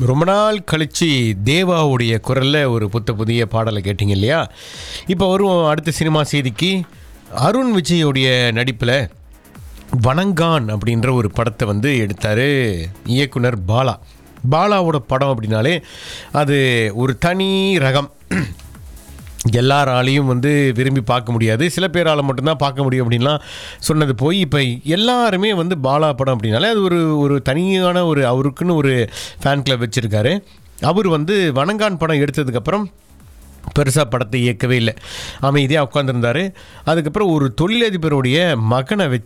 ரொம்ப நாள் கழிச்சு தேவாவுடைய குரலில் ஒரு புத்த புதிய பாடலை கேட்டிங்க இல்லையா இப்போ வரும் அடுத்த சினிமா செய்திக்கு அருண் விஜயோடைய நடிப்பில் வணங்கான் அப்படின்ற ஒரு படத்தை வந்து எடுத்தார் இயக்குனர் பாலா பாலாவோட படம் அப்படின்னாலே அது ஒரு தனி ரகம் எல்லாராலையும் வந்து விரும்பி பார்க்க முடியாது சில பேரால் மட்டும்தான் பார்க்க முடியும் அப்படின்லாம் சொன்னது போய் இப்போ எல்லாருமே வந்து பாலா படம் அப்படின்னாலே அது ஒரு ஒரு தனியான ஒரு அவருக்குன்னு ஒரு ஃபேன் கிளப் வச்சுருக்காரு அவர் வந்து வணங்கான் படம் எடுத்ததுக்கப்புறம் பெருசாக படத்தை இயக்கவே இல்லை அமைதியாக உட்காந்துருந்தார் அதுக்கப்புறம் ஒரு தொழிலதிபருடைய மகனை வச்சு